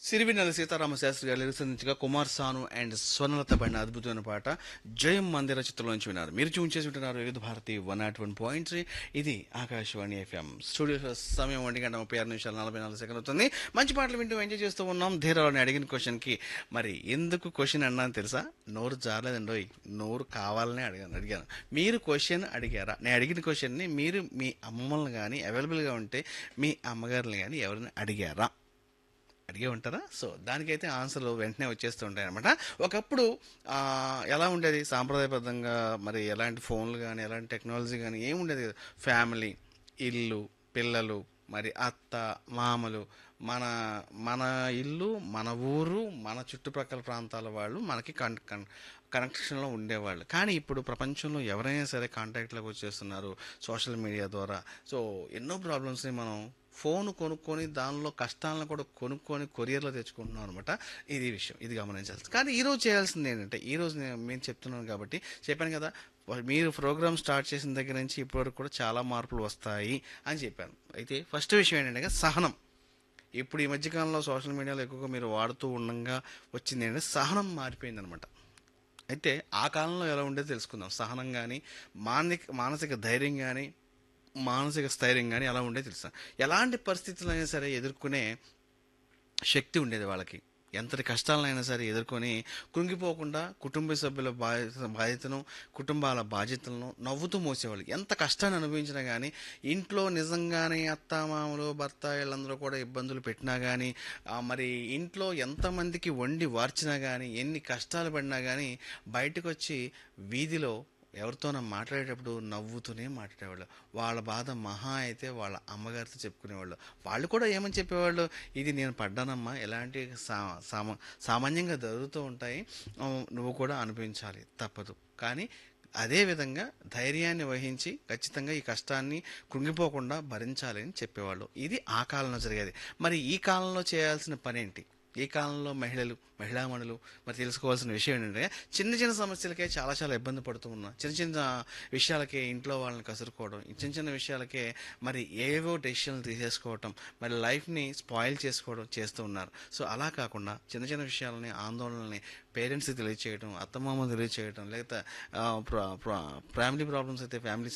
సిరివినెల సీతారామ శాస్త్రి గారు రచించగా కుమార్ సాను అండ్ స్వర్ణలత పడిన అద్భుతమైన పాట జయం మందిర చిత్రంలోంచి విన్నారు మీరు చూన్ చేసి వింటున్నారు Vividh Bharati one naught one point three ఇది ఆకాశవాణి ఎఫ్ఎం స్టూడియో సమయం ఒంటి గంట ముప్పై ఆరు నిమిషాలు నలభై నాలుగు సెకండ్ అవుతుంది మంచి పాటలు వింటూ ఎంజాయ్ చేస్తూ ఉన్నాం ధీరాలని అడిగిన క్వశ్చన్కి మరి ఎందుకు క్వశ్చన్ అన్నాను తెలుసా నోరు జారలేదండి నోరు కావాలని అడిగాను అడిగాను మీరు క్వశ్చన్ అడిగారా నేను అడిగిన క్వశ్చన్ని మీరు మీ అమ్మమ్మల్ని కానీ అవైలబుల్గా ఉంటే మీ అమ్మగారిని కానీ ఎవరైనా అడిగారా అడిగే ఉంటారా సో దానికైతే ఆన్సర్లు వెంటనే వచ్చేస్తూ ఉంటాయి అనమాట ఒకప్పుడు ఆ, ఎలా ఉండేది సాంప్రదాయబద్ధంగా మరి ఎలాంటి ఫోన్లు కానీ ఎలాంటి టెక్నాలజీ కానీ ఏమి ఉండేది కదా ఫ్యామిలీ ఇల్లు పిల్లలు మరి అత్త మామలు మన మన ఇల్లు మన ఊరు మన చుట్టుప్రక్కల ప్రాంతాల వాళ్ళు మనకి కన్ కన్ కనెక్షన్లో ఉండేవాళ్ళు కానీ ఇప్పుడు ప్రపంచంలో ఎవరైనా సరే కాంటాక్ట్లోకి వచ్చేస్తున్నారు సోషల్ మీడియా ద్వారా సో ఎన్నో ప్రాబ్లమ్స్ని మనం ఫోన్ కొనుక్కొని దానిలో కష్టాలను కూడా కొనుక్కొని కొరియర్లో తెచ్చుకుంటున్నాం అనమాట ఇది విషయం ఇది గమనించాల్సి కానీ ఈరోజు చేయాల్సింది ఏంటంటే ఈరోజు నేను మేము చెప్తున్నాను కాబట్టి చెప్పాను కదా మీరు ప్రోగ్రామ్ స్టార్ట్ చేసిన దగ్గర నుంచి ఇప్పటివరకు కూడా చాలా మార్పులు వస్తాయి అని చెప్పాను అయితే ఫస్ట్ విషయం ఏంటంటే సహనం ఇప్పుడు ఈ మధ్యకాలంలో సోషల్ మీడియాలో ఎక్కువగా మీరు వాడుతూ ఉండగా వచ్చింది ఏంటంటే సహనం మారిపోయింది అనమాట అయితే ఆ కాలంలో ఎలా ఉండేదో తెలుసుకుందాం సహనం కానీ మానసిక మానసిక ధైర్యం కానీ మానసిక స్థైర్యం కానీ ఎలా ఉండేది తెలుసా ఎలాంటి పరిస్థితులైనా సరే ఎదుర్కొనే శక్తి ఉండేది వాళ్ళకి ఎంతటి కష్టాలైనా సరే ఎదుర్కొని కృంగిపోకుండా కుటుంబ సభ్యుల బాధ్యత బాధ్యతను కుటుంబాల బాధ్యతలను నవ్వుతూ మోసేవాళ్ళు ఎంత కష్టాన్ని అనుభవించినా కానీ ఇంట్లో నిజంగానే అత్తామామలు భర్త వీళ్ళందరూ కూడా ఇబ్బందులు పెట్టినా కానీ మరి ఇంట్లో ఎంతమందికి వండి వార్చినా కానీ ఎన్ని కష్టాలు పడినా కానీ బయటకు వచ్చి వీధిలో ఎవరితోనో మాట్లాడేటప్పుడు నవ్వుతూనే మాట్లాడేవాళ్ళు వాళ్ళ బాధ మహా అయితే వాళ్ళ అమ్మగారితో చెప్పుకునేవాళ్ళు వాళ్ళు కూడా ఏమని చెప్పేవాళ్ళు ఇది నేను పడ్డానమ్మా ఎలాంటి సా సామ సామాన్యంగా జరుగుతూ ఉంటాయి ఆ, నువ్వు కూడా అనుభవించాలి తప్పదు కానీ అదే విధంగా ధైర్యాన్ని వహించి ఖచ్చితంగా ఈ కష్టాన్ని కృంగిపోకుండా భరించాలి అని చెప్పేవాళ్ళు ఇది ఆ కాలంలో జరిగేది మరి ఈ కాలంలో చేయాల్సిన పని ఏంటి ఈ కాలంలో మహిళలు మహిళామణులు మరి తెలుసుకోవాల్సిన విషయం ఏంటంటే చిన్న చిన్న సమస్యలకే చాలా చాలా ఇబ్బంది పడుతూ ఉన్నాం చిన్న చిన్న విషయాలకే ఇంట్లో వాళ్ళని కసురుకోవడం ఈ చిన్న చిన్న విషయాలకే మరి ఏవో డెసిషన్లు తీసేసుకోవటం మరి లైఫ్ని స్పాయిల్ చేసుకోవడం చేస్తూ ఉన్నారు సో అలా కాకుండా చిన్న చిన్న విషయాలని ఆందోళనని పేరెంట్స్కి తెలియచేయడం అత్తమామ తెలియచేయడం లేకపోతే ఫ్యామిలీ ప్రాబ్లమ్స్ అయితే ఫ్యామిలీ